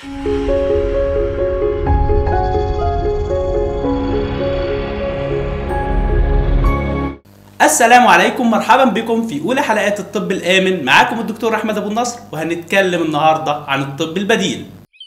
السلام عليكم مرحبا بكم في اولى حلقات الطب الامن معاكم الدكتور احمد ابو النصر وهنتكلم النهارده عن الطب البديل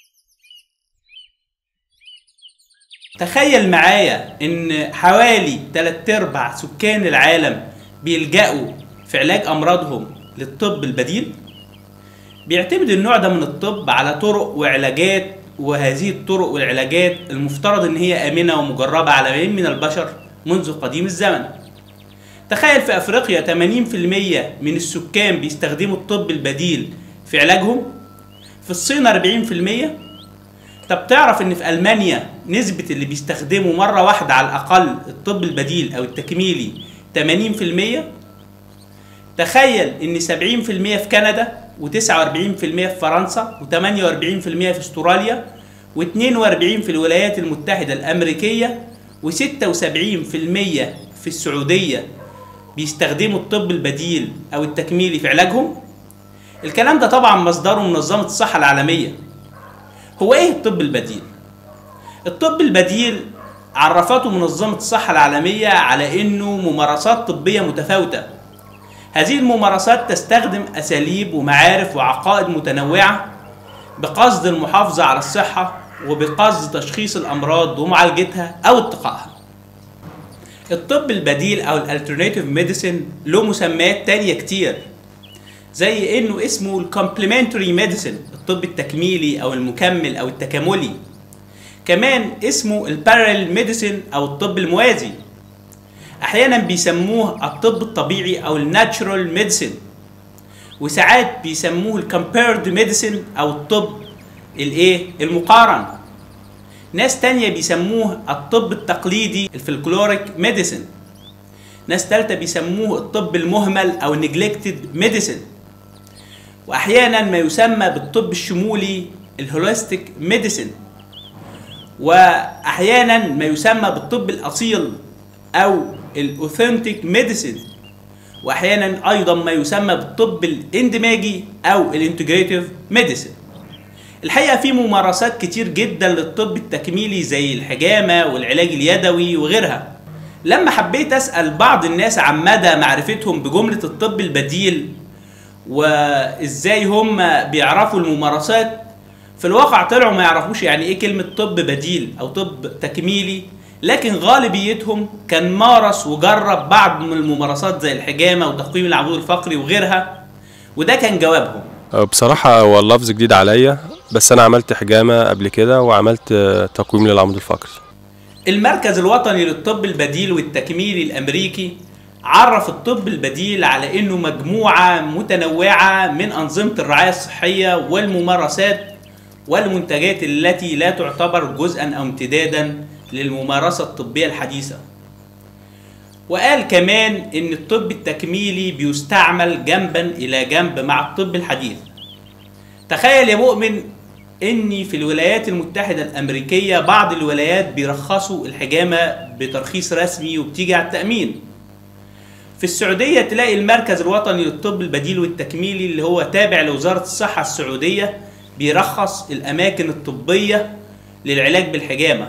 تخيل معايا ان حوالي 3 ارباع سكان العالم بيلجأوا في علاج امراضهم للطب البديل بيعتمد النوع ده من الطب على طرق وعلاجات وهذه الطرق والعلاجات المفترض ان هي امنه ومجربه على ملايين من البشر منذ قديم الزمن تخيل في افريقيا 80% من السكان بيستخدموا الطب البديل في علاجهم في الصين 40% طب تعرف ان في المانيا نسبة اللي بيستخدموا مرة واحدة على الاقل الطب البديل او التكميلي 80% تخيل ان 70% في كندا و49% في فرنسا و48% في استراليا و42 في الولايات المتحدة الامريكية و76% في السعودية بيستخدموا الطب البديل او التكميلي في علاجهم الكلام ده طبعا مصدره منظمة الصحة العالمية هو ايه الطب البديل الطب البديل عرفته منظمة الصحة العالمية على انه ممارسات طبية متفاوتة هذه الممارسات تستخدم اساليب ومعارف وعقائد متنوعة بقصد المحافظة على الصحة وبقصد تشخيص الامراض ومعالجتها او اتقائها الطب البديل او الالترناتيف ميديسين له مسميات تانية كتير زي انه اسمه الكومبلمنتري ميديسين الطب التكميلي او المكمل او التكاملي كمان اسمه البارل ميديسين او الطب الموازي احيانا بيسموه الطب الطبيعي او الناتشورال ميديسين وساعات بيسموه الكمبيرد ميديسين او الطب الايه المقارن ناس تانية بيسموه الطب التقليدي الفلكلوريك ميديسين ناس تالتة بيسموه الطب المهمل أو neglected ميديسين وأحيانا ما يسمى بالطب الشمولي الهوليستيك ميديسين وأحيانا ما يسمى بالطب الأصيل أو الأوثنتيك ميديسين وأحيانا أيضا ما يسمى بالطب الاندماجي أو الانتجريتيف ميديسين الحقيقه في ممارسات كتير جدا للطب التكميلي زي الحجامه والعلاج اليدوي وغيرها لما حبيت اسال بعض الناس عن مدى معرفتهم بجمله الطب البديل وازاي هم بيعرفوا الممارسات في الواقع طلعوا ما يعرفوش يعني ايه كلمه طب بديل او طب تكميلي لكن غالبيتهم كان مارس وجرب بعض من الممارسات زي الحجامه وتقويم العمود الفقري وغيرها وده كان جوابهم بصراحة هو اللفظ جديد عليا بس أنا عملت حجامة قبل كده وعملت تقويم للعمود الفقري المركز الوطني للطب البديل والتكميلي الامريكي عرف الطب البديل على انه مجموعه متنوعه من انظمه الرعايه الصحيه والممارسات والمنتجات التي لا تعتبر جزءا او امتدادا للممارسه الطبيه الحديثه وقال كمان ان الطب التكميلي بيستعمل جنبا الى جنب مع الطب الحديث تخيل يا مؤمن ان في الولايات المتحدة الامريكية بعض الولايات بيرخصوا الحجامة بترخيص رسمي وبتيجي على التأمين في السعودية تلاقي المركز الوطني للطب البديل والتكميلي اللي هو تابع لوزارة الصحة السعودية بيرخص الأماكن الطبية للعلاج بالحجامة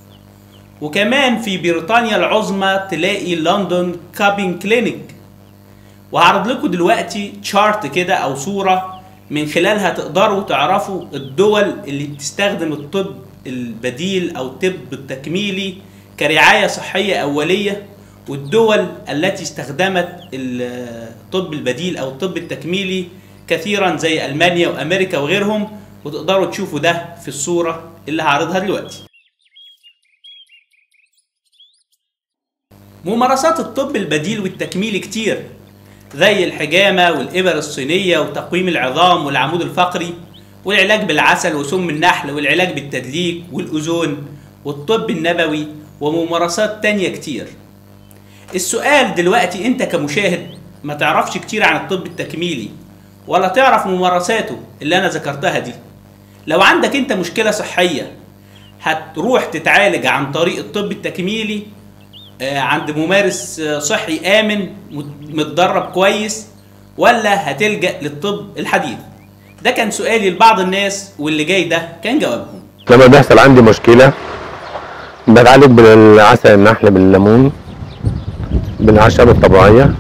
وكمان في بريطانيا العظمى تلاقي لندن كابين كلينيك وهعرض لكم دلوقتي تشارت كده او صوره من خلالها تقدروا تعرفوا الدول اللي بتستخدم الطب البديل او الطب التكميلي كرعايه صحيه اوليه والدول التي استخدمت الطب البديل او الطب التكميلي كثيرا زي المانيا وامريكا وغيرهم وتقدروا تشوفوا ده في الصوره اللي هعرضها دلوقتي ممارسات الطب البديل والتكميلي كتير زي الحجامة والإبر الصينية وتقويم العظام والعمود الفقري والعلاج بالعسل وسم النحل والعلاج بالتدليك والأوزون والطب النبوي وممارسات تانية كتير السؤال دلوقتي انت كمشاهد ما تعرفش كتير عن الطب التكميلي ولا تعرف ممارساته اللي انا ذكرتها دي لو عندك انت مشكلة صحية هتروح تتعالج عن طريق الطب التكميلي آه، عند ممارس آه، صحي آمن مت- متدرب كويس ولا هتلجأ للطب الحديث ده كان سؤالي لبعض الناس واللي جاي ده كان جوابهم لما بيحصل عندي مشكلة بتعالج بالعسل النحل بالليمون بالأعشاب الطبيعية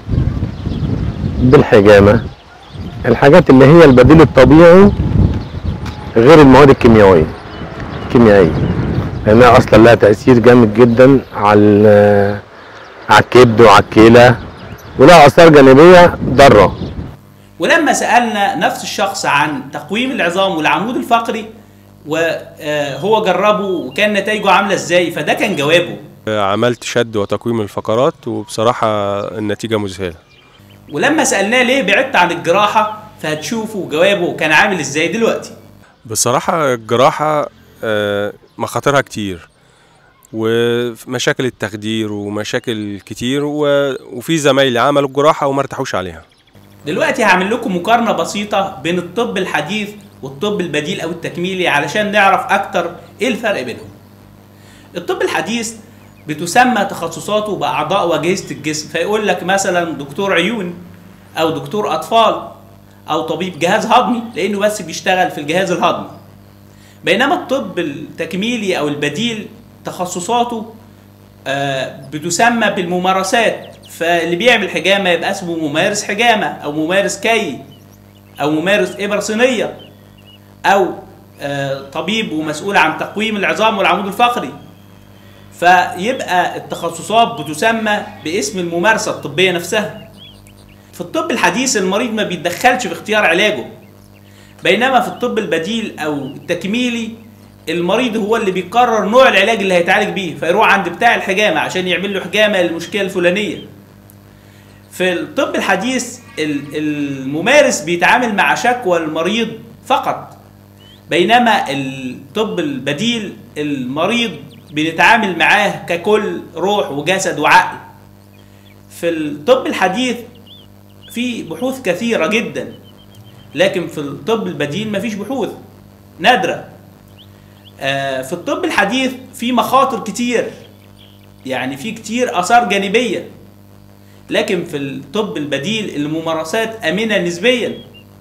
بالحجامة الحاجات اللي هي البديل الطبيعي غير المواد الكيميائية الكيميائية لأنها أصلا لها تأثير جامد جدا على على الكبد وعلى الكلى ولها آثار جانبية ضارة ولما سألنا نفس الشخص عن تقويم العظام والعمود الفقري وهو جربه وكان نتائجه عاملة ازاي فده كان جوابه عملت شد وتقويم الفقرات وبصراحة النتيجة مذهلة ولما سألناه ليه بعدت عن الجراحة فهتشوفوا جوابه كان عامل ازاي دلوقتي بصراحة الجراحة آه، مخاطرها كتير ومشاكل التخدير ومشاكل كتير و- وفي زمايلي عملوا الجراحة وما ارتاحوش عليها دلوقتي هعمل لكم مقارنة بسيطة بين الطب الحديث والطب البديل أو التكميلي علشان نعرف أكتر إيه الفرق بينهم. الطب الحديث بتسمى تخصصاته بأعضاء وأجهزة الجسم فيقول لك مثلا دكتور عيون أو دكتور أطفال أو طبيب جهاز هضمي لأنه بس بيشتغل في الجهاز الهضمي. بينما الطب التكميلي أو البديل تخصصاته آه، بتسمى بالممارسات فاللي بيعمل حجامه يبقى اسمه ممارس حجامه او ممارس كي او ممارس ابر صينيه او آه، طبيب ومسؤول عن تقويم العظام والعمود الفقري فيبقى التخصصات بتسمى باسم الممارسه الطبيه نفسها في الطب الحديث المريض ما بيتدخلش في اختيار علاجه بينما في الطب البديل او التكميلي المريض هو اللي بيقرر نوع العلاج اللي هيتعالج بيه فيروح عند بتاع الحجامه عشان يعمل له حجامه للمشكله الفلانيه في الطب الحديث ال- الممارس بيتعامل مع شكوى المريض فقط بينما الطب البديل المريض بنتعامل معاه ككل روح وجسد وعقل في الطب الحديث في بحوث كثيرة جدا لكن في الطب البديل مفيش بحوث نادرة آه، في الطب الحديث في مخاطر كتير يعني في كتير آثار جانبية لكن في الطب البديل الممارسات آمنة نسبيا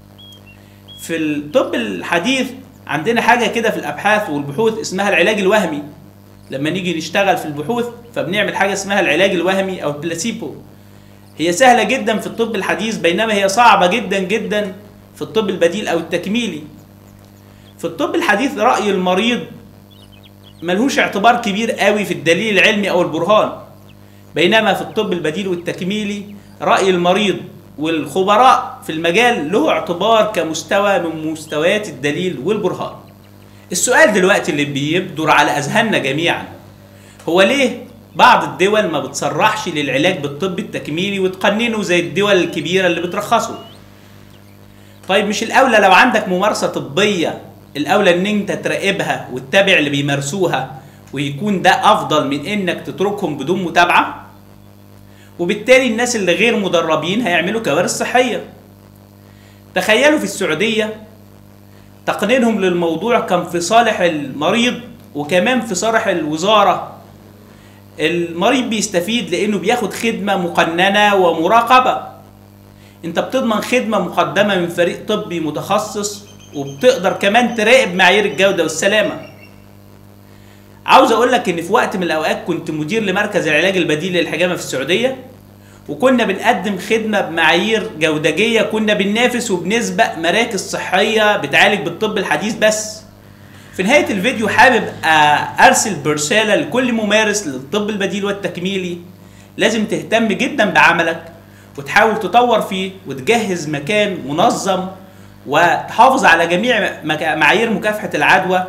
في الطب الحديث عندنا حاجة كده في الأبحاث والبحوث اسمها العلاج الوهمي لما نيجي نشتغل في البحوث فبنعمل حاجة اسمها العلاج الوهمي أو البلاسيبو هي سهلة جدا في الطب الحديث بينما هي صعبة جدا جدا في الطب البديل أو التكميلي في الطب الحديث رأي المريض ملهوش اعتبار كبير قوي في الدليل العلمي أو البرهان بينما في الطب البديل والتكميلي رأي المريض والخبراء في المجال له اعتبار كمستوى من مستويات الدليل والبرهان السؤال دلوقتي اللي بيبدر على أذهاننا جميعا هو ليه بعض الدول ما بتصرحش للعلاج بالطب التكميلي وتقننه زي الدول الكبيرة اللي بترخصه طيب مش الأولى لو عندك ممارسة طبية الأولى إن أنت تراقبها وتتابع اللي بيمارسوها ويكون ده أفضل من إنك تتركهم بدون متابعة وبالتالي الناس اللي غير مدربين هيعملوا كوارث صحية تخيلوا في السعودية تقنينهم للموضوع كان في صالح المريض وكمان في صالح الوزارة المريض بيستفيد لأنه بياخد خدمة مقننة ومراقبة انت بتضمن خدمة مقدمة من فريق طبي متخصص وبتقدر كمان تراقب معايير الجودة والسلامة عاوز اقول لك ان في وقت من الاوقات كنت مدير لمركز العلاج البديل للحجامة في السعودية وكنا بنقدم خدمة بمعايير جودجية كنا بننافس وبنسبق مراكز صحية بتعالج بالطب الحديث بس في نهاية الفيديو حابب آه، ارسل برسالة لكل ممارس للطب البديل والتكميلي لازم تهتم جدا بعملك وتحاول تطور فيه وتجهز مكان منظم وتحافظ على جميع مك- معايير مكافحة العدوى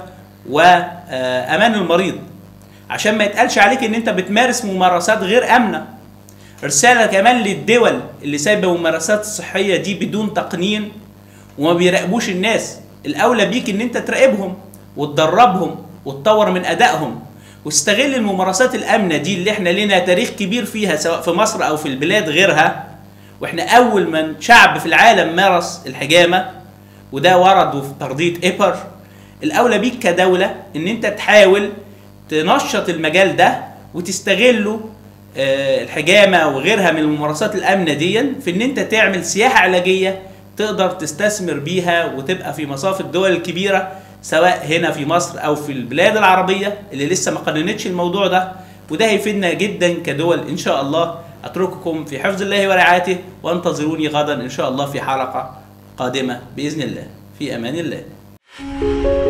وأمان المريض عشان ما يتقالش عليك ان انت بتمارس ممارسات غير آمنة رسالة كمان للدول اللي سايبة الممارسات الصحية دي بدون تقنين وما بيراقبوش الناس الأولى بيك ان انت تراقبهم وتدربهم وتطور من أدائهم واستغل الممارسات الآمنة دي اللي احنا لنا تاريخ كبير فيها سواء في مصر أو في البلاد غيرها واحنا أول من شعب في العالم مارس الحجامة وده ورد في ترضية إيبر الأولى بيك كدولة إن أنت تحاول تنشط المجال ده وتستغله آه، الحجامة وغيرها من الممارسات الآمنة دي في إن أنت تعمل سياحة علاجية تقدر تستثمر بيها وتبقى في مصاف الدول الكبيرة سواء هنا في مصر أو في البلاد العربية اللي لسه ما قننتش الموضوع ده وده هيفيدنا جدا كدول إن شاء الله أترككم في حفظ الله ورعايته وانتظروني غدا إن شاء الله في حلقة قادمة بإذن الله في أمان الله